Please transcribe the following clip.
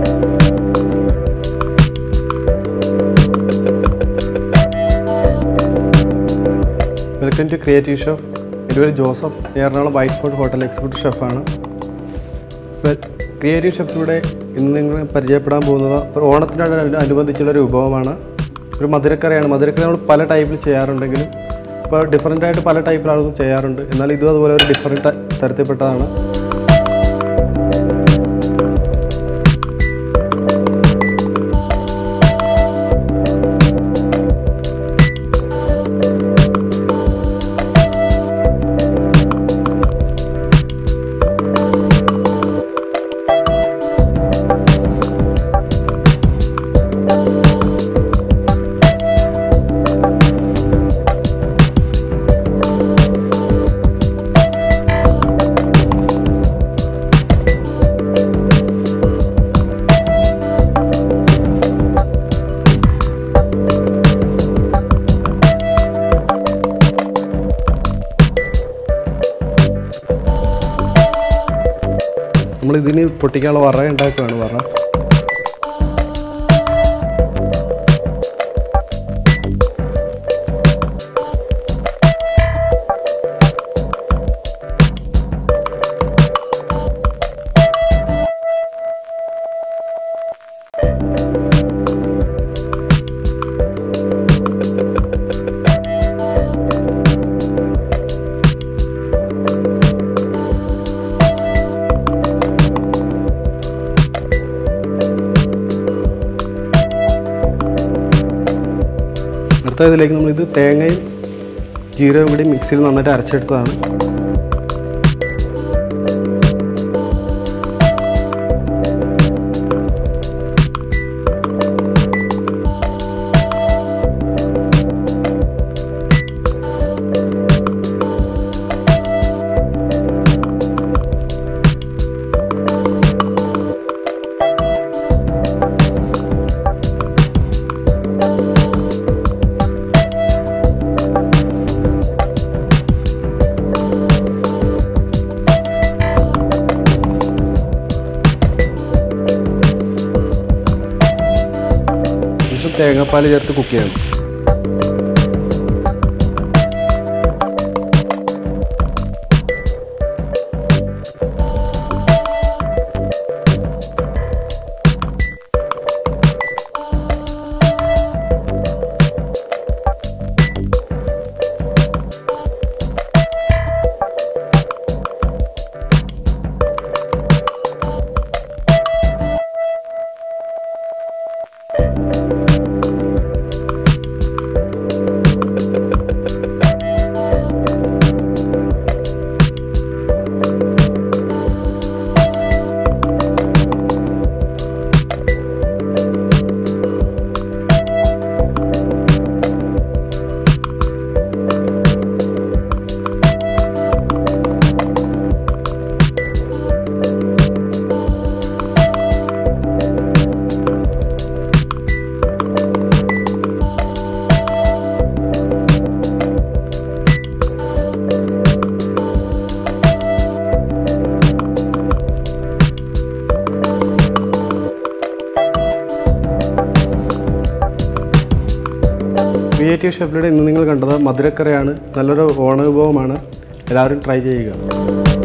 welcome to creative chef എൻ്റെ പേര് Joseph ഞാൻ Ernakulam White Fort hotel executive ഷെഫാണ് ക്രിയേറ്റീവ് ഷെഫിലൂടെ ഇന്ന് നിങ്ങൾ പരിചയപ്പെടാൻ പോകുന്നത് ഒരു ഓണത്തിനോട് അനുബന്ധിച്ചുള്ള ഒരു വിഭവമാണ് ഒരു മധുരക്കറിയാണ് മധുരക്കറി നമ്മൾ പല ടൈപ്പിൽ ചെയ്യാറുണ്ടെങ്കിലും ഇപ്പോൾ ഡിഫറെൻ്റ് ആയിട്ട് പല ടൈപ്പിൽ ആളുകൾ ചെയ്യാറുണ്ട് എന്നാൽ ഇതും അതുപോലെ ഒരു ഡിഫറെൻറ്റ് തരത്തിൽപ്പെട്ടതാണ് നമ്മൾ ഇതിന് പൊട്ടിക്കാനുള്ള വറ ഉണ്ടാക്കുകയാണ് വറ അടുത്ത ഇതിലേക്ക് നമ്മളിത് തേങ്ങയും ജീരകവും കൂടി മിക്സിയിൽ നന്നായിട്ട് അരച്ചെടുത്തതാണ് ശേഷം തേങ്ങാപ്പാൽ ചേർത്ത് കുക്ക് ചെയ്യണം ക്രിയേറ്റീവ് ഷെഫിലൂടെ ഇന്ന് നിങ്ങൾ കണ്ടത് മധുരക്കറിയാണ് നല്ലൊരു ഓണ വിഭവമാണ് എല്ലാവരും ട്രൈ ചെയ്യുക